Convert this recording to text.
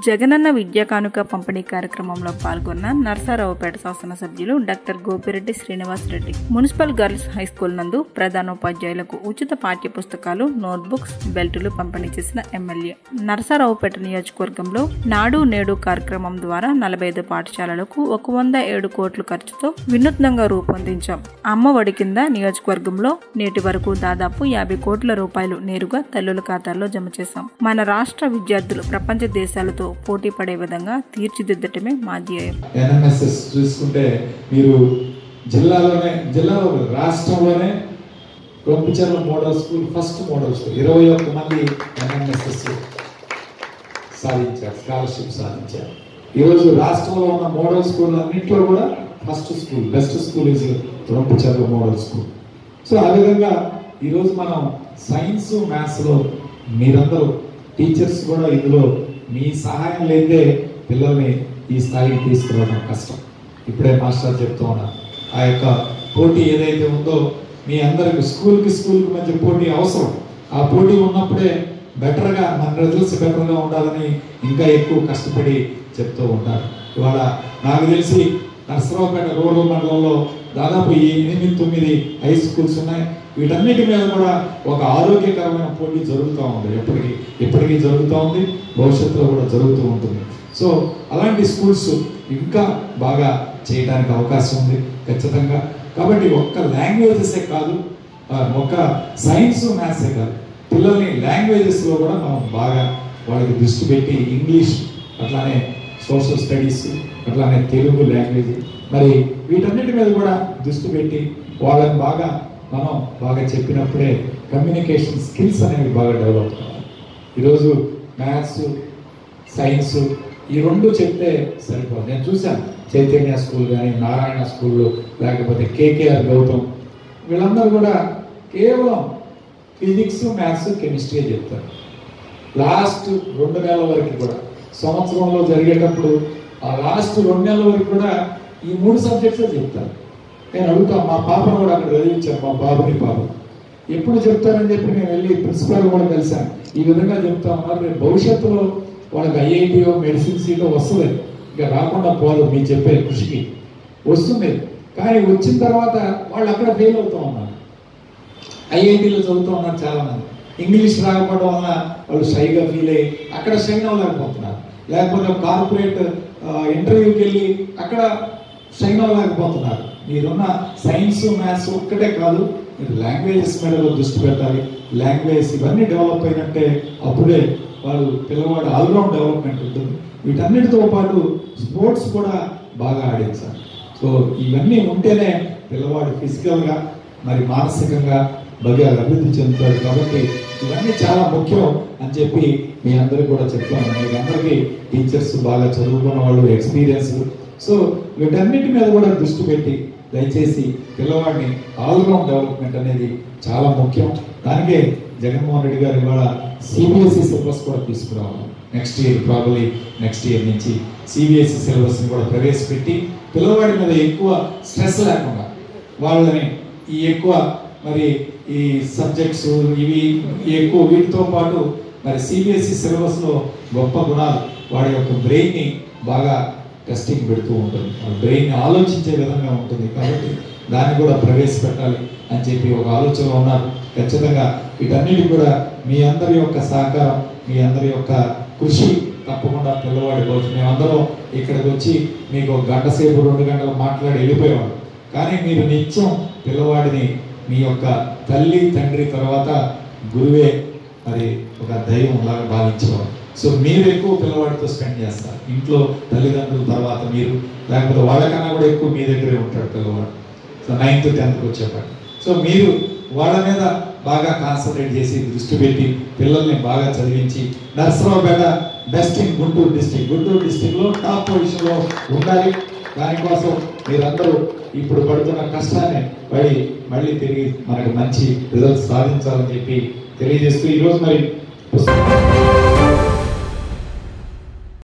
జగనన్న విద్యా కానుక పంపిణీ కార్యక్రమంలో పాల్గొన్న నర్సారావుపేట శాసనసభ్యులు doctor Gopireddy Srinivas Reddy municipal girls high school నందు ప్రధానోపాధ్యాయులకు ఉచిత పాఠ్య పుస్తకాలు నోట్బుక్స్ బెల్టులు పంపిణీ చేసిన ఎమ్మెల్యే నర్సారావుపేట నియోజకవర్గంలో నాడు నేడు కార్యక్రమం ద్వారా నలభై ఐదు పాఠశాలలకు ఒక వంద ఏడు కోట్ల ఖర్చుతో వినూత్నంగా రూపొందించాం అమ్మ ఒడి కింద నియోజకవర్గంలో నేటి వరకు దాదాపు యాభై కోట్ల రూపాయలు నేరుగా తల్లుల ఖాతాల్లో జమ చేశాం మన రాష్ట్ర విద్యార్థులు ప్రపంచ దేశాలతో పోటీ పడే విధంగా తీర్చిదిద్దటమే మా ధ్యేయం ఎన్ఎంఎస్ఎస్ చూసుకుంటే మీరు జిల్లాలోనే జిల్లాలో కాదు, రాష్ట్రంలోనే Rompicherla model school first model school ఇరవై ఒక్క మంది ఎన్ఎంఎస్ఎస్ సాధించారు స్కాలర్షిప్ సాధించారు ఈరోజు రాష్ట్రంలో ఉన్న మోడల్ స్కూల్ అన్నింటిలో కూడా first school best school is Rompicherla model school so ఆ విధంగా ఈరోజు మనం సైన్స్ మ్యాథ్స్లో మీరందరూ టీచర్స్ కూడా ఇందులో మీ సహాయం లేదే పిల్లల్ని ఈ స్థాయికి తీసుకురావడం కష్టం ఇప్పుడే మాస్టర్ చెప్తూ ఉన్నారు ఆ యొక్క పోటీ ఏదైతే ఉందో మీ అందరికి స్కూల్కి స్కూల్కి మధ్య పోటీ అవసరం ఆ పోటీ ఉన్నప్పుడే బెటర్గా మన రిజల్ట్స్ బెటర్గా ఉండాలని ఇంకా ఎక్కువ కష్టపడి చెప్తూ ఉంటారు ఇవాళ నాకు తెలిసి నరసరావుపేట రూరల్ మండలంలో దాదాపు ఈ ఎనిమిది తొమ్మిది హై స్కూల్స్ ఉన్నాయి వీటన్నిటి మీద కూడా ఒక ఆరోగ్యకరమైన పోటీ జరుగుతూ ఉంది ఎప్పటికీ ఇప్పటికీ జరుగుతూ ఉంది భవిష్యత్తులో కూడా జరుగుతూ ఉంటుంది సో అలాంటి స్కూల్స్ ఇంకా బాగా చేయడానికి అవకాశం ఉంది ఖచ్చితంగా కాబట్టి ఒక్క లాంగ్వేజెసే కాదు ఆ, ఒక్క సైన్స్ మ్యాథ్సే కాదు పిల్లల్ని లాంగ్వేజెస్లో కూడా మనం బాగా వాళ్ళకి దృష్టి పెట్టి ఇంగ్లీష్ అట్లానే సోషల్ స్టడీస్ అట్లానే తెలుగు లాంగ్వేజ్ మరి వీటన్నిటి మీద కూడా దృష్టి పెట్టి వాళ్ళని బాగా మనం బాగా చెప్పినప్పుడే కమ్యూనికేషన్ స్కిల్స్ అనేవి బాగా డెవలప్ కావాలి ఈరోజు మ్యాథ్స్ సైన్స్ ఈ రెండు చెప్తే సరిపోదు నేను చూశాను చైతన్య స్కూల్ కానీ నారాయణ స్కూల్ లేకపోతే కేకేఆర్ గౌతమ్ వీళ్ళందరూ కూడా కేవలం ఫిజిక్స్ మ్యాథ్స్ కెమిస్ట్రీ చెప్తారు లాస్ట్ రెండు నెలల వరకు కూడా సంవత్సరంలో జరిగేటప్పుడు ఆ లాస్ట్ రెండు నెలల వరకు కూడా ఈ మూడు సబ్జెక్ట్స్ చెప్తారు నేను అడుగుతా మా పాపను కూడా అక్కడ చదివించాను మా బాబుని పాప ఎప్పుడు చెప్తారని చెప్పి నేను వెళ్ళి ప్రిన్సిపాల్ కూడా కలిశాను ఈ విధంగా చెప్తా ఉన్నారు రేపు భవిష్యత్తులో వాళ్ళకి ఐఐటియో మెడిసిన్ సీటో వస్తుంది ఇక రాకుండా పోదు మీరు చెప్పే కృషికి వస్తుంది కానీ వచ్చిన తర్వాత వాళ్ళు అక్కడ ఫెయిల్ అవుతూ ఉన్నారు ఐఐటీలో చదువుతూ ఉన్నారు చాలా మంది ఇంగ్లీష్ రాకపోవడం వల్ల వాళ్ళు షైగా ఫీల్ అయ్యి అక్కడ షైన్ అవ్వలేకపోతున్నారు లేకపోతే కార్పొరేట్ ఇంటర్వ్యూకి వెళ్ళి అక్కడ షైన్ అవ్వలేకపోతున్నారు మీరున్న సైన్స్ మ్యాథ్స్ ఒక్కటే కాదు మీరు లాంగ్వేజెస్ మీద కూడా దృష్టి పెట్టాలి లాంగ్వేజ్ ఇవన్నీ డెవలప్ అయినట్టే అప్పుడే వాళ్ళు పిల్లవాడు ఆల్రౌండ్ డెవలప్మెంట్ ఉంటుంది వీటన్నిటితో పాటు స్పోర్ట్స్ కూడా బాగా ఆడించాలి సో ఇవన్నీ ఉంటేనే పిల్లవాడు ఫిజికల్గా మరి మానసికంగా బాగా అభివృద్ధి చెందుతాడు కాబట్టి ఇవన్నీ చాలా ముఖ్యం అని చెప్పి మీ అందరికీ కూడా చెప్తాను మీ అందరికీ టీచర్స్ బాగా చదువుకున్న వాళ్ళు ఎక్స్పీరియన్స్ సో వీటన్నిటి మీద కూడా దృష్టి పెట్టి దయచేసి పిల్లవాడిని ఆల్రౌండ్ డెవలప్మెంట్ అనేది చాలా ముఖ్యం దానికే జగన్మోహన్ రెడ్డి గారు ఇవాళ సిబిఎస్ఈ సిలబస్ కూడా తీసుకురావాలి next year probably next year నుంచి సిబిఎస్ఈ సిలబస్ని కూడా ప్రవేశపెట్టి పిల్లవాడి మీద ఎక్కువ స్ట్రెస్ లేకుండా వాళ్ళని ఈ ఎక్కువ మరి ఈ సబ్జెక్ట్స్ ఇవి ఈ ఎక్కువ వీటితో పాటు మరి సిబిఎస్ఈ సిలబస్లో గొప్ప గుణాలు వాడి యొక్క బ్రెయిన్ని బాగా టెస్టింగ్ పెడుతూ ఉంటుంది బ్రెయిన్ ఆలోచించే విధంగా ఉంటుంది కాబట్టి దాన్ని కూడా ప్రవేశపెట్టాలి అని చెప్పి ఒక ఆలోచన ఉన్నారు ఖచ్చితంగా వీటన్నిటి కూడా మీ అందరి యొక్క సహకారం మీ అందరి యొక్క కృషి తప్పకుండా పిల్లవాడి కోసం మేమందరం ఇక్కడికి వచ్చి మీకు ఒక గంట సేపు రెండు గంటలు మాట్లాడి వెళ్ళిపోయేవాడు కానీ మీరు నిత్యం పిల్లవాడిని మీ యొక్క తల్లి తండ్రి తర్వాత గురువే మరి ఒక దైవం లాగా భావించేవాడు సో మీరు ఎక్కువ పిల్లవాడితో స్పెండ్ చేస్తారు ఇంట్లో తల్లిదండ్రుల తర్వాత మీరు లేకపోతే వాళ్ళకన్నా కూడా ఎక్కువ మీ దగ్గరే ఉంటాడు పిల్లవాడు సో నైన్త్ టెన్త్కి వచ్చేపాడు సో మీరు వాళ్ళ మీద బాగా కాన్సన్ట్రేట్ చేసి దృష్టి పెట్టి పిల్లల్ని బాగా చదివించి Narasaraopet best in Guntur district Guntur డిస్టిక్లో టాప్ పొజిషన్లో ఉండాలి దానికోసం మీరందరూ ఇప్పుడు పడుతున్న కష్టాన్ని పడి మళ్ళీ తిరిగి మనకు మంచి రిజల్ట్స్ సాధించాలని చెప్పి తెలియజేస్తూ ఈరోజు మరి పుస్తకం